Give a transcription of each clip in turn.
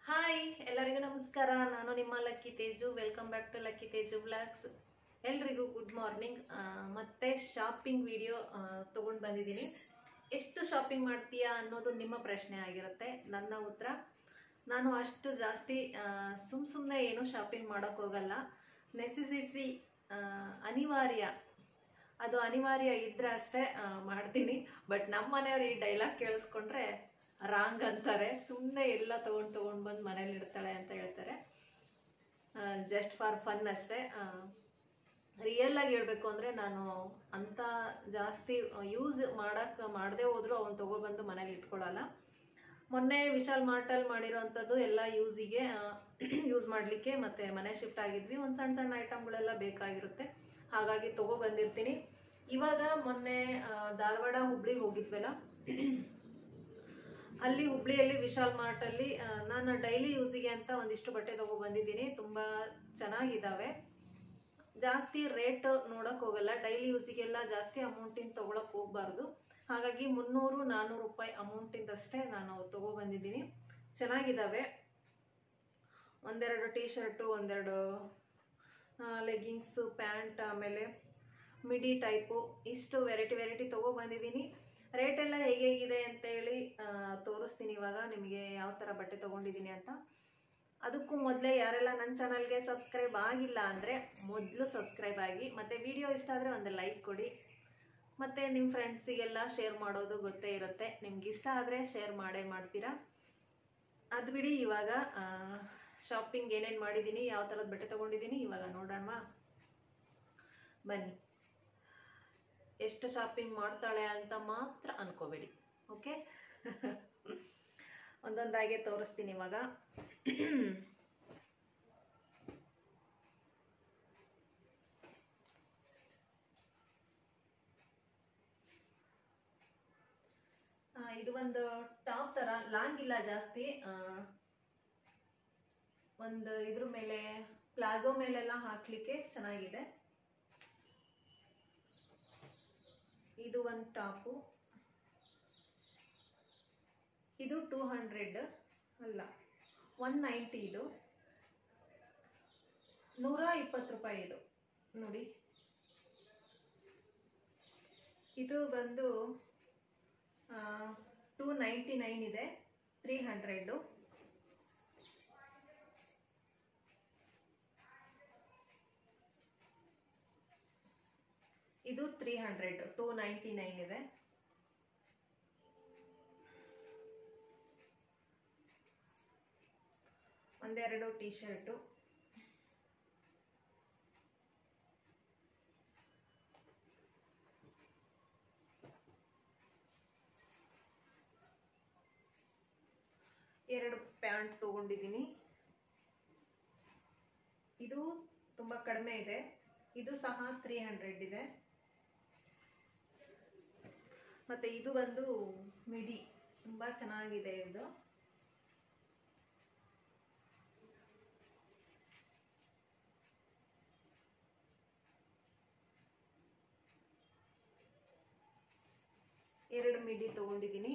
hi ಎಲ್ಲರಿಗೂ ನಮಸ್ಕಾರ ನಾನು ನಿಮ್ಮ Lucky Teju welcome back to Lucky Teju vlogs ಎಲ್ರಿಗೂ ಗುಡ್ ಮಾರ್ನಿಂಗ್ ಮತ್ತೆ ಶಾಪಿಂಗ್ ವಿಡಿಯೋ ತೊಗೊಂಡು ಬಂದಿದ್ದೀನಿ ಎಷ್ಟು ಶಾಪಿಂಗ್ ಮಾಡ್ತೀಯಾ ಅನ್ನೋದು ನಿಮ್ಮ ಪ್ರಶ್ನೆ ಆಗಿರುತ್ತೆ ನನ್ನ ಉತ್ತರ ನಾನು ಅಷ್ಟು ಜಾಸ್ತಿ ಸುಮ್ ಸುಮ್ಮನೆ ಏನು ಶಾಪಿಂಗ್ ಮಾಡೋಕ್ಕೆ ಹೋಗಲ್ಲ ನೆಸೆಸಿಟಿ ಅನಿವಾರ್ಯ ಅದು ಅನಿವಾರ್ಯ ಇದ್ರೆ ಅಷ್ಟೇ ಆ, ಮಾಡ್ತೀನಿ ಬಟ್ ನಮ್ಮ ಮನೆಯವ್ರು ಈ ಡೈಲಾಗ್ ಕೇಳಿಸ್ಕೊಂಡ್ರೆ ರಾಂಗ್ ಅಂತಾರೆ ಸುಮ್ಮನೆ ಎಲ್ಲ ತೊಗೊಂಡು ತೊಗೊಂಡು ಬಂದು ಮನೇಲಿ ಇಡ್ತಾಳೆ ಅಂತ ಹೇಳ್ತಾರೆ ಜಸ್ಟ್ ಫಾರ್ ಫನ್ ಅಷ್ಟೇ ರಿಯಲ್ ಆಗಿ ಹೇಳ್ಬೇಕು ಅಂದರೆ ನಾನು ಅಂಥ ಜಾಸ್ತಿ ಯೂಸ್ ಮಾಡಕ್ಕೆ ಮಾಡದೆ ಹೋದರೂ ಅವನು ತೊಗೊಬಂದು ಮನೇಲಿ ಇಟ್ಕೊಳ್ಳಲ್ಲ ಮೊನ್ನೆ ವಿಶಾಲ್ ಮಾರ್ಟಲ್ಲಿ ಮಾಡಿರೋವಂಥದ್ದು ಎಲ್ಲ ಯೂಸಿಗೆ ಯೂಸ್ ಮಾಡಲಿಕ್ಕೆ ಮತ್ತು ಮನೆ ಶಿಫ್ಟ್ ಆಗಿದ್ವಿ ಒಂದು ಸಣ್ಣ ಸಣ್ಣ ಐಟಮ್ಗಳೆಲ್ಲ ಬೇಕಾಗಿರುತ್ತೆ ಹಾಗಾಗಿ ತೊಗೊಬಂದಿರ್ತೀನಿ ಇವಾಗ ಮೊನ್ನೆ ಆ, ಧಾರವಾಡ ಹುಬ್ಳಿಗೆ ಹೋಗಿದ್ವಲ್ಲ ಅಲ್ಲಿ ಹುಬ್ಳಿಯಲ್ಲಿ ವಿಶಾಲ್ ಮಾರ್ಟಲ್ಲಿ ಆ, ನಾನು ಡೈಲಿ ಯೂಸಿಗೆ ಅಂತ ಒಂದಿಷ್ಟು ಬಟ್ಟೆ ತೊಗೊಬಂದಿದ್ದೀನಿ ತುಂಬ ಚೆನ್ನಾಗಿದ್ದಾವೆ ಜಾಸ್ತಿ ರೇಟ್ ನೋಡಕ್ ಹೋಗಲ್ಲ ಡೈಲಿ ಯೂಸಿಗೆಲ್ಲ ಜಾಸ್ತಿ ಅಮೌಂಟಿಂದ ತೊಗೊಳಕ್ ಹೋಗ್ಬಾರ್ದು ಹಾಗಾಗಿ ಮುನ್ನೂರು ನಾನ್ನೂರು ರೂಪಾಯಿ ಅಮೌಂಟಿಂದಷ್ಟೇ ನಾನು ತೊಗೊಬಂದಿದ್ದೀನಿ ಚೆನ್ನಾಗಿದ್ದಾವೆ ಒಂದೆರಡು ಟೀ ಶರ್ಟು ಒಂದೆರಡು ಲೆಗ್ಗಿಂಗ್ಸು ಪ್ಯಾಂಟ್ ಆಮೇಲೆ ಮಿಡಿ ಟೈಪು ಇಷ್ಟು ವೆರೈಟಿ ವೆರೈಟಿ ತೊಗೊಬಂದಿದ್ದೀನಿ ರೇಟ್ ಎಲ್ಲ ಹೇಗೆ ಹೇಗಿದೆ ಅಂತೇಳಿ ಆ, ತೋರಿಸ್ತೀನಿ ಇವಾಗ ನಿಮಗೆ ಯಾವ ಥರ ಬಟ್ಟೆ ತೊಗೊಂಡಿದ್ದೀನಿ ಅಂತ ಅದಕ್ಕೂ ಮೊದಲೇ ಯಾರೆಲ್ಲ ನನ್ನ ಚಾನಲ್ಗೆ ಸಬ್ಸ್ಕ್ರೈಬ್ ಆಗಿಲ್ಲ ಅಂದರೆ ಮೊದಲು ಸಬ್ಸ್ಕ್ರೈಬ್ ಆಗಿ ಮತ್ತು ವಿಡಿಯೋ ಇಷ್ಟ ಆದರೆ ಒಂದು ಲೈಕ್ ಕೊಡಿ ಮತ್ತು ನಿಮ್ಮ ಫ್ರೆಂಡ್ಸಿಗೆಲ್ಲ ಶೇರ್ ಮಾಡೋದು ಗೊತ್ತೇ ಇರುತ್ತೆ ನಿಮ್ಗೆ ಇಷ್ಟ ಆದರೆ ಶೇರ್ ಮಾಡೇ ಮಾಡ್ತೀರಾ ಅದು ಬಿಡಿ ಇವಾಗ ಶಾಪಿಂಗ್ ಏನೇನು ಮಾಡಿದ್ದೀನಿ ಯಾವ ಥರದ ಬಟ್ಟೆ ತೊಗೊಂಡಿದ್ದೀನಿ ಇವಾಗ ನೋಡೋಣ ಬನ್ನಿ ಎಷ್ಟು ಶಾಪಿಂಗ್ ಮಾಡ್ತಾಳೆ ಅಂತ ಮಾತ್ರ ಅನ್ಕೋಬೇಡಿ ಓಕೆ ಒಂದೊಂದಾಗೆ ತೋರಿಸ್ತೀನಿ ಇವಾಗ ಆ, ಇದು ಒಂದು ಟಾಪ್ ತರ ಲಾಂಗ್ ಇಲ್ಲ ಜಾಸ್ತಿ ಆ, ಒಂದು ಇದ್ರ ಮೇಲೆ ಪ್ಲಾಜೋ ಮೇಲೆಲ್ಲ ಹಾಕ್ಲಿಕ್ಕೆ ಚೆನ್ನಾಗಿದೆ ಇದು ಒಂದು ಟಾಪು ಇದು ಟೂ ಹಂಡ್ರೆಡ್ ಅಲ್ಲ ಒನ್ ನೈಂಟಿ ಇದು ನೂರ ಇಪ್ಪತ್ತು ರೂಪಾಯಿ ಇದು ನೋಡಿ ಇದು ಬಂದು ಟೂ ನೈಂಟಿ ನೈನ್ ಇದೆ ತ್ರೀ ಹಂಡ್ರೆಡು ಇದು three hundred two ninety nine ಇದೆ ಒಂದೆರಡು ಟಿ ಶರ್ಟು ಎರಡು ಪ್ಯಾಂಟ್ ತಗೊಂಡಿದ್ದೀನಿ ಇದು ತುಂಬ ಕಡಿಮೆ ಇದೆ ಇದು ಸಹ ತ್ರೀ ಹಂಡ್ರೆಡ್ ಇದೆ ಮತ್ತೆ ಇದು ಬಂದು ಮಿಡಿ ತುಂಬ ಚೆನ್ನಾಗಿದೆ ಇದು ಎರಡು ಮಿಡಿ ತಗೊಂಡಿದ್ದೀನಿ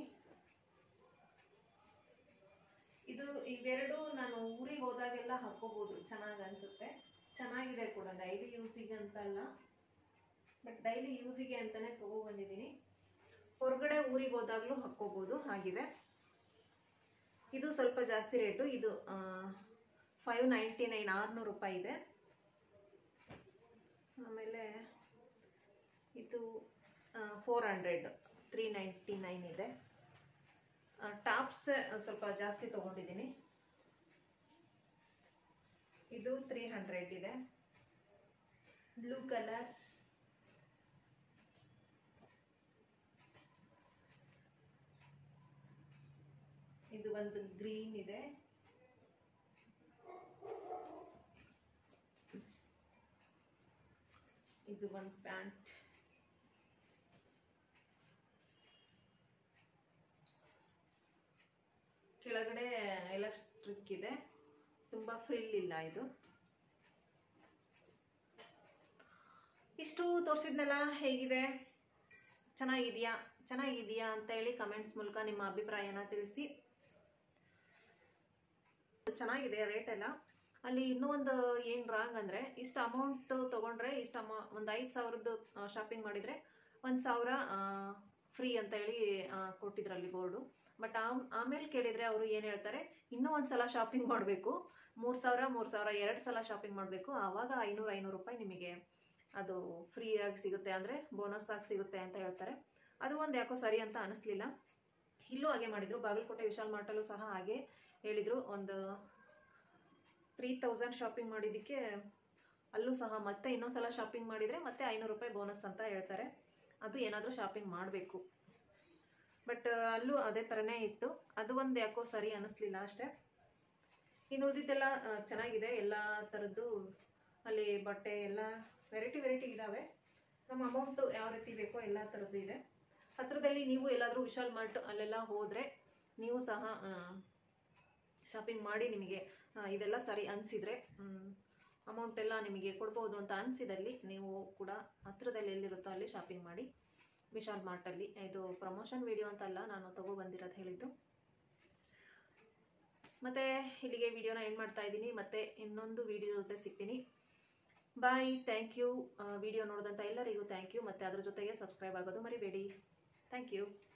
ಇದು ಇವೆರಡು ನಾನು ಊರಿಗೆ ಹೋದಾಗೆಲ್ಲ ಹಾಕೋಬಹುದು ಚೆನ್ನಾಗಿ ಅನ್ಸುತ್ತೆ ಚೆನ್ನಾಗಿದೆ ಕೂಡ ಡೈಲಿ ಯೂಸಿಗೆ ಅಂತಲ್ಲ ಬಟ್ ಡೈಲಿ ಯೂಸಿಗೆ ಅಂತಾನೆ ತಗೊಬಂದಿದ್ದೀನಿ ಹೊರಗಡೆ ಊರಿಗೆ ಹೋದಾಗಲೂ ಹಾಕ್ಕೋಬೋದು ಹಾಗಿದೆ ಇದು ಸ್ವಲ್ಪ ಜಾಸ್ತಿ ರೇಟು ಇದು ಫೈವ್ ನೈಂಟಿ ನೈನ್ ಆರುನೂರು ರೂಪಾಯಿ ಇದೆ ಆಮೇಲೆ ಇದು four hundred three ninety nine ಇದೆ ಟಾಪ್ಸ್ ಸ್ವಲ್ಪ ಜಾಸ್ತಿ ತೊಗೊಂಡಿದ್ದೀನಿ ಇದು ತ್ರೀ ಹಂಡ್ರೆಡ್ ಇದೆ ಬ್ಲೂ ಕಲರ್ ಇದು ಒಂದು ಗ್ರೀನ್ ಇದೆ ಇದು ಒಂದು ಪ್ಯಾಂಟ್ ಕೆಳಗಡೆ ಎಲಾಸ್ಟಿಕ್ ಇದೆ ತುಂಬ ಫ್ರಿಲ್ ಇಲ್ಲ ಇದು ಇಷ್ಟು ತೋರಿಸಿದ್ನಲ್ಲ ಹೇಗಿದೆ ಚೆನ್ನಾಗಿದೆಯಾ ಚೆನ್ನಾಗಿದೆಯಾ ಅಂತ ಹೇಳಿ ಕಮೆಂಟ್ಸ್ ಮೂಲಕ ನಿಮ್ಮ ಅಭಿಪ್ರಾಯನ ತಿಳಿಸಿ ಚೆನ್ನಾಗಿದೆ ರೇಟ್ ಎಲ್ಲ ಅಲ್ಲಿ ಇನ್ನೂ ಒಂದು ಏನು ರಾಂಗ್ ಅಂದರೆ ಇಷ್ಟು ಅಮೌಂಟ್ ತೊಗೊಂಡ್ರೆ ಇಷ್ಟು ಅಮೌ ಒಂದು ಐದು ಸಾವಿರದ್ದು ಶಾಪಿಂಗ್ ಮಾಡಿದರೆ ಒಂದು ಸಾವಿರ ಫ್ರೀ ಅಂತ ಹೇಳಿ ಆ, ಕೊಟ್ಟಿದ್ರಲ್ಲಿ ಬೋರ್ಡು ಬಟ್ ಆಮೇಲೆ ಕೇಳಿದರೆ ಅವರು ಏನು ಹೇಳ್ತಾರೆ ಇನ್ನೂ ಒಂದು ಸಲ ಶಾಪಿಂಗ್ ಮಾಡಬೇಕು ಮೂರು ಸಾವಿರ ಮೂರು ಸಾವಿರ ಎರಡು ಸಲ ಶಾಪಿಂಗ್ ಮಾಡಬೇಕು ಆವಾಗ ಐನೂರು ಐನೂರು ರೂಪಾಯಿ ನಿಮಗೆ ಅದು ಫ್ರೀಯಾಗಿ ಸಿಗುತ್ತೆ ಅಂದರೆ ಬೋನಸ್ ಆಗಿ ಸಿಗುತ್ತೆ ಅಂತ ಹೇಳ್ತಾರೆ ಅದು ಒಂದು ಯಾಕೋ ಸರಿ ಅಂತ ಅನಿಸ್ಲಿಲ್ಲ ಇಲ್ಲೂ ಹಾಗೆ ಮಾಡಿದರು ಬಾಗಲಕೋಟೆ ವಿಶಾಲ್ ಮಾರ್ಟಲ್ಲೂ ಸಹ ಹಾಗೆ ಹೇಳಿದರು ಒಂದು ತ್ರೀ ತೌಸಂಡ್ ಶಾಪಿಂಗ್ ಮಾಡಿದ್ದಕ್ಕೆ ಅಲ್ಲೂ ಸಹ ಮತ್ತೆ ಇನ್ನೊಂದ್ಸಲ ಶಾಪಿಂಗ್ ಮಾಡಿದರೆ ಮತ್ತೆ ಐನೂರು ರೂಪಾಯಿ ಬೋನಸ್ ಅಂತ ಹೇಳ್ತಾರೆ ಅದು ಏನಾದರೂ ಶಾಪಿಂಗ್ ಮಾಡಬೇಕು ಬಟ್ ಅಲ್ಲೂ ಅದೇ ಥರನೇ ಇತ್ತು ಅದು ಒಂದು ಯಾಕೋ ಸರಿ ಅನ್ನಿಸ್ಲಿಲ್ಲ ಅಷ್ಟೇ ಇನ್ನು ಉಳಿದಿದ್ದೆಲ್ಲ ಆ, ಚೆನ್ನಾಗಿದೆ ಎಲ್ಲ ಥರದ್ದು ಅಲ್ಲಿ ಬಟ್ಟೆ ಎಲ್ಲ ವೆರೈಟಿ ವೆರೈಟಿ ಇದ್ದಾವೆ ನಮ್ಮ ಅಮೌಂಟು ಯಾವ ರೀತಿ ಬೇಕೋ ಎಲ್ಲ ಥರದ್ದು ಇದೆ ಹತ್ರದಲ್ಲಿ ನೀವು ಎಲ್ಲಾದರೂ ವಿಶಾಲ್ ಮಾರ್ಟ್ ಅಲ್ಲೆಲ್ಲ ಹೋದರೆ ನೀವು ಸಹ ಶಾಪಿಂಗ್ ಮಾಡಿ ನಿಮಗೆ ಆ, ಇದೆಲ್ಲ ಸರಿ ಅನಿಸಿದರೆ ಅಮೌಂಟ್ ಎಲ್ಲ ನಿಮಗೆ ಕೊಡ್ಬೋದು ಅಂತ ಅನಿಸಿದಲ್ಲಿ ನೀವು ಕೂಡ ಹತ್ರದಲ್ಲಿ ಎಲ್ಲಿರುತ್ತೋ ಅಲ್ಲಿ ಶಾಪಿಂಗ್ ಮಾಡಿ ವಿಶಾಲ್ ಮಾರ್ಟಲ್ಲಿ ಇದು ಪ್ರಮೋಷನ್ ವಿಡಿಯೋ ಅಂತಲ್ಲ ನಾನು ತಗೊಬಂದಿರೋದು ಹೇಳಿದ್ದು ಮತ್ತು ಇಲ್ಲಿಗೆ ವಿಡಿಯೋನ ಎಂಡ್ ಮಾಡ್ತಾ ಇದ್ದೀನಿ ಮತ್ತೆ ಇನ್ನೊಂದು ವಿಡಿಯೋ ಜೊತೆ ಸಿಗ್ತೀನಿ ಬಾಯ್ ಥ್ಯಾಂಕ್ ಯು ವಿಡಿಯೋ ನೋಡಿದಂಥ ಎಲ್ಲರಿಗೂ ಥ್ಯಾಂಕ್ ಯು ಮತ್ತು ಅದ್ರ ಜೊತೆಗೆ ಸಬ್ಸ್ಕ್ರೈಬ್ ಆಗೋದು ಮರಿಬೇಡಿ ಥ್ಯಾಂಕ್ ಯು